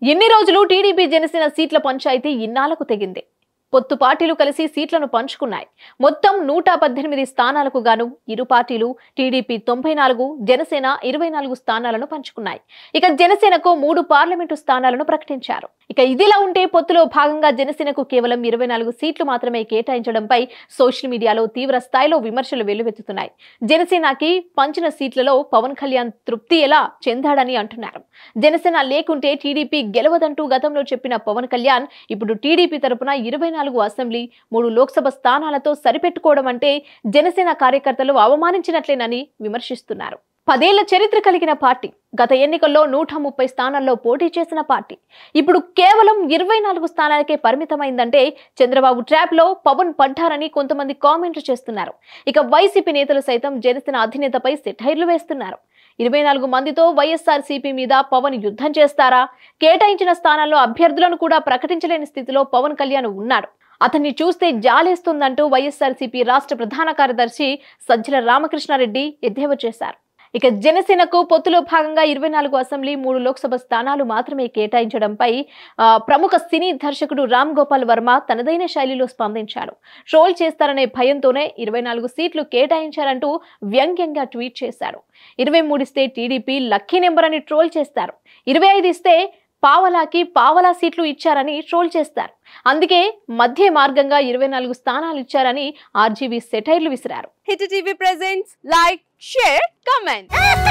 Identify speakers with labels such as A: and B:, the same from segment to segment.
A: ఎన్ని రోజులు టీడీపీ జనసేన సీట్ల పంచాయతీ ఇన్నాళ్లకు తెగింది పొత్తు పార్టీలు కలిసి సీట్లను పంచుకున్నాయి మొత్తం నూట పద్దెనిమిది స్థానాలకు గాను ఇరు పార్టీలు టీడీపీ తొంభై నాలుగు జనసేన ఇరవై నాలుగు స్థానాలను పంచుకున్నాయి ఇక జనసేనకు మూడు పార్లమెంటు స్థానాలను ప్రకటించారు ఇక ఇదిలా ఉంటే పొత్తులో భాగంగా జనసేనకు కేవలం ఇరవై నాలుగు సీట్లు మాత్రమే కేటాయించడంపై సోషల్ మీడియాలో తీవ్ర స్థాయిలో విమర్శలు వెల్లువెత్తుతున్నాయి జనసేనకి పంచిన సీట్లలో పవన్ కళ్యాణ్ తృప్తి ఎలా చెందాడని అంటున్నారు జనసేన లేకుంటే టీడీపీ గెలవదంటూ గతంలో చెప్పిన పవన్ కళ్యాణ్ ఇప్పుడు టీడీపీ తరపున ఇరవై నాలుగు అసెంబ్లీ మూడు లోక్సభ స్థానాలతో సరిపెట్టుకోవడం అంటే జనసేన కార్యకర్తలు అవమానించినట్లేనని విమర్శిస్తున్నారు పదేళ్ల చరిత్ర కలిగిన పార్టీ గత ఎన్నికల్లో నూట ముప్పై స్థానాల్లో పోటీ చేసిన పార్టీ ఇప్పుడు కేవలం ఇరవై నాలుగు స్థానాలకే పరిమితమైందంటే చంద్రబాబు ట్రాప్ లో పవన్ పడ్డారని కొంతమంది కామెంట్లు చేస్తున్నారు ఇక వైసీపీ నేతలు సైతం జనసేన అధినేతపై సెటైర్లు వేస్తున్నారు ఇరవై నాలుగు మందితో వైఎస్ఆర్ సిపి మీద పవన్ యుద్ధం చేస్తారా కేటాయించిన స్థానాల్లో అభ్యర్థులను కూడా ప్రకటించలేని స్థితిలో పవన్ కళ్యాణ్ ఉన్నాడు అతన్ని చూస్తే జాలేస్తుందంటూ వైఎస్ఆర్సీపీ రాష్ట్ర ప్రధాన కార్యదర్శి సజ్జల రామకృష్ణారెడ్డి ఎద్దేవా చేశారు ఇక జనసేనకు పొత్తులో భాగంగా ఇరవై నాలుగు అసెంబ్లీ మూడు లోక్సభ స్థానాలు మాత్రమే కేటాయించడంపై ఆ, ప్రముఖ సినీ దర్శకుడు రామ్ గోపాల్ వర్మ తనదైన శైలిలో స్పందించాడు ట్రోల్ చేస్తారనే భయంతోనే ఇరవై నాలుగు సీట్లు కేటాయించారంటూ వ్యంగ్యంగా ట్వీట్ చేశాడు ఇరవై మూడు ఇస్తే టీడీపీ లక్కీ నెంబర్ అని ట్రోల్ చేస్తారు ఇరవై ఐదు ఇస్తే పావలాకి పావలా సీట్లు ఇచ్చారని ట్రోల్ చేస్తారు అందుకే మధ్య మార్గంగా ఇరవై నాలుగు స్థానాలు ఇచ్చారని ఆర్జీవీ సెటైర్లు విసిరారు
B: hit TV presents like share comment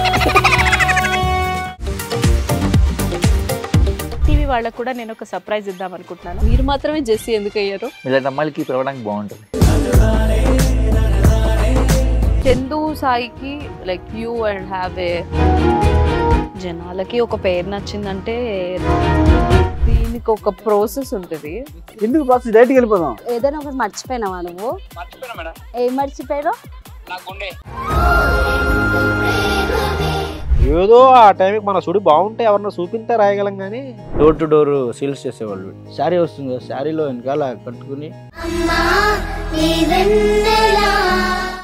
C: TV వాళ్ళకు కూడా నేను ఒక సర్ప్రైజ్ ఇద్దాం అనుకుంటున్నాను
B: మీరు మాత్రమే జెస్సీ ఎందుకు అయ్యారు
D: ఇలాంటి అమ్మాయిలకి పిలవడానికి బాగుంటుంది
B: చందు సాయికి like you and have a జనాలకి ఒక పేరు నచ్చిందంటే దీనికి ఒక ప్రాసెస్ ఉంటుంది
E: ఎందుకు బాక్స్ డైరెక్ట్కి వెళ్ళిపోదాం
F: ఏదైనా ఒకటి మర్చిపోయినావా నువ్వు ఏం మర్చిపోయావు
E: ఏదో ఆ టైంకి మన సుడి బాగుంటే ఎవరన్నా చూపింటే రాయగలం కానీ డోర్ టు డోర్ సేల్స్ చేసేవాళ్ళు శారీ వస్తుంది కదా శారీలో వెనకాల కట్టుకుని
G: అమ్మా నీ వెన్నెలా